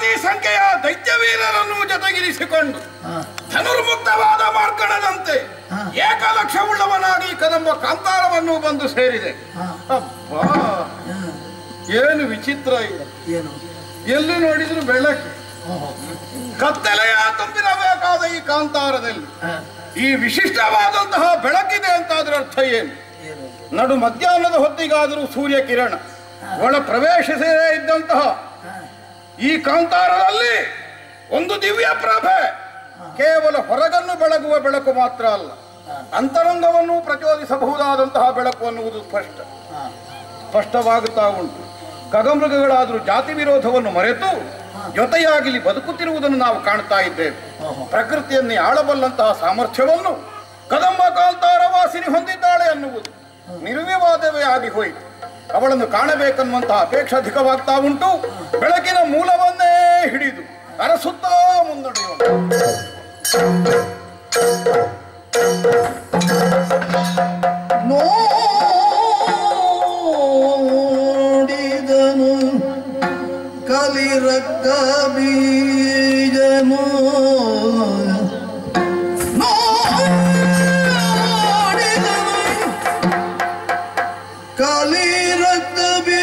ಕೋಟಿ ಸಂಖ್ಯೆಯ ದೈತ್ಯವೀರರನ್ನು ಜೊತೆಗಿರಿಸಿಕೊಂಡು ಹಾ ಧನುರ್ಮುಕ್ತವಾದ ಮಾರ್ಕಣದಂತೆ ಹಾ. ಏಕಲಕ್ಷವುಳ್ಳವನಾಗಿ ಕದಂಬ ಕಾಂತಾರವನ್ನು ಬಂದು ಸೇರಿದೆ ಹಾ ಅಬ್ಬಾ ಹಾ. ಏನು ವಿಚಿತ್ರ ಇದು ಏನು ಎಲ್ಲಿ ನೋಡಿದ್ರು ಬೆಳಕು ಓಹೋ ಕತ್ತಲೆಯ ತುಂಬಿರಬೇಕಾದ ಈ ಕಾಂತಾರದಲ್ಲಿ ಹಾ ಈ ವಿಶಿಷ್ಟವಾದಂತಹ ಬೆಳಕಿದೆ ಅಂತಾದ್ರ ಅರ್ಥ ಏನು ಏನು ನಡು ಮಧ್ಯಾಹ್ನದ ಹೊತ್ತಿಗಾದರೂ ಸೂರ್ಯ ಕಿರಣ ಒಳ ಪ್ರವೇಶಿಸದೇ ಇದ್ದಂತಹ ಹಾ ಈ ಕಾಂತಾರದಲ್ಲಿ ಒಂದು ದಿವ್ಯ ಪ್ರಭೆ ಕೇವಲ ಹೊರಗನ್ನು ಬೆಳಗುವ ಬೆಳಕು ಮಾತ್ರ ಅಲ್ಲ ಅಂತರಂಗವನ್ನು ಪ್ರಚೋದಿಸಬಹುದಾದಂತಹ ಬೆಳಕು ಅನ್ನುವುದು ಸ್ಪಷ್ಟ ಹಾ ಸ್ಪಷ್ಟವಾಗುತ್ತಾ ಉಂಟು ಖಗಮೃಗಗಳಾದರೂ ಜಾತಿ ವಿರೋಧವನ್ನು ಮರೆತು ಜೊತೆಯಾಗಿಲಿ ಬದುಕುತ್ತಿರುವುದನ್ನು ನಾವು ಕಾಣ್ತಾ ಇದ್ದೇವೆ ಓಹೋ ಪ್ರಕೃತಿಯನ್ನೇ ಆಳಬಲ್ಲಂತಹ ಸಾಮರ್ಥ್ಯವನ್ನು ಕದಂಬ ಕಾಂತಾರ ವಾಸಿನಿ ಹೊಂದಿದ್ದಾಳೆ ಅನ್ನುವುದು ನಿರ್ವಿವಾದವೇ ಆಗಿ ಹೋಯಿತು ಅವಳನ್ನು ಕಾಣಬೇಕನ್ನುವಂತಹ ಅಪೇಕ್ಷೆ ಅಧಿಕವಾಗ್ತಾ ಉಂಟು ಬೆಳಕಿನ ಮೂಲವನ್ನೇ ಹಿಡಿದು ಅರಸುತ್ತಾ ಮುನ್ನಡೆಯುವ ನೋಡಿದನು ಕಲಿರಕ್ಕ ಬೀಜನು ನೋಡಿದನು ಕಲಿರಕ್ಕ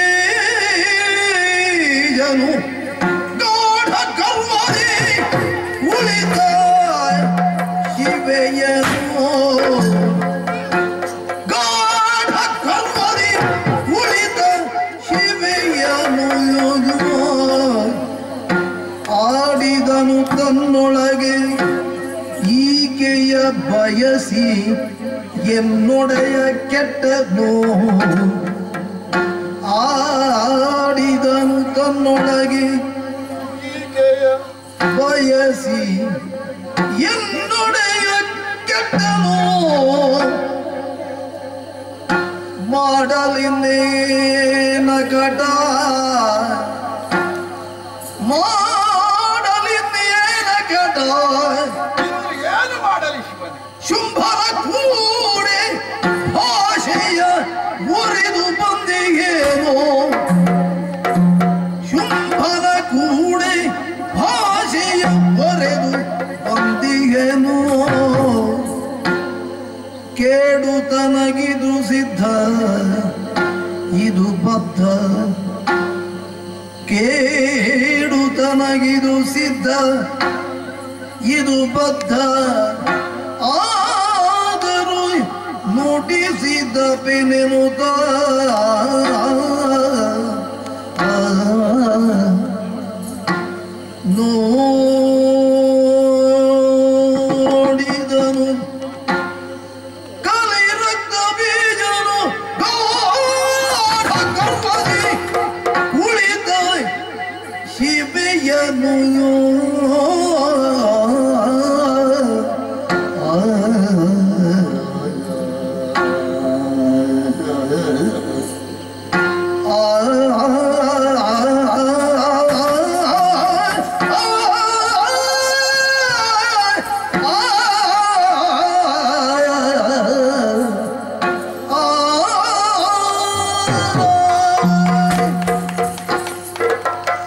ಬೀಜನು ಗಾಢ ಕಲ್ಮರಿ ಉಳಿದ ಶಿವೆಯನು ಗಾಢ ಕಲ್ಮರಿ ಉಳಿದ ಶಿವೆಯನು ಆಡಿದನು ತನ್ನೊಳಗೆ ಈಕೆಯ ಬಯಸಿ ಎನ್ನೊಡೆಯ ಕೆಟ್ಟನು ಆಡಿದನು ತನ್ನೊಳಗೆ ಬಯಸಿ ಎನ್ನೊಡೆಯ ಕೆಟ್ಟನು ಮಾಡಲಿನ್ನೇನ ಕಟ ಮಾಡಲಿನ್ನೇನ ಕಟ ಇನ್ನು ಏನು ಮಾಡಲಿ ಶಿವನೇ ಶುಂಭರ ಕೂಡೆ ಭಾಷೆಯ ಮುರಿದು ಬಂದಿಗೇನೋ ಶುಂಭರ ಕೂಡೆ ಭಾಷೆಯ ಹೊರೆದು ಬಂದಿಗೇನೋ ಕೇಡು ತನಗಿದು ಸಿದ್ಧ ಇದು ಬದ್ಧ ಕೇಡು ತನಗಿದು ಸಿದ್ಧ ಇದು ಬದ್ಧ ಆದರೂ ನುಡಿಸಿದ ಬೆನೆನುತ ನೋಡಿದನು ಕಲಿ ರಕ್ತ ಬೀಜನು ಗಾಢ ಕರ್ಮದಿ ಉಳಿದ ಶಿವೆಯನು ಆ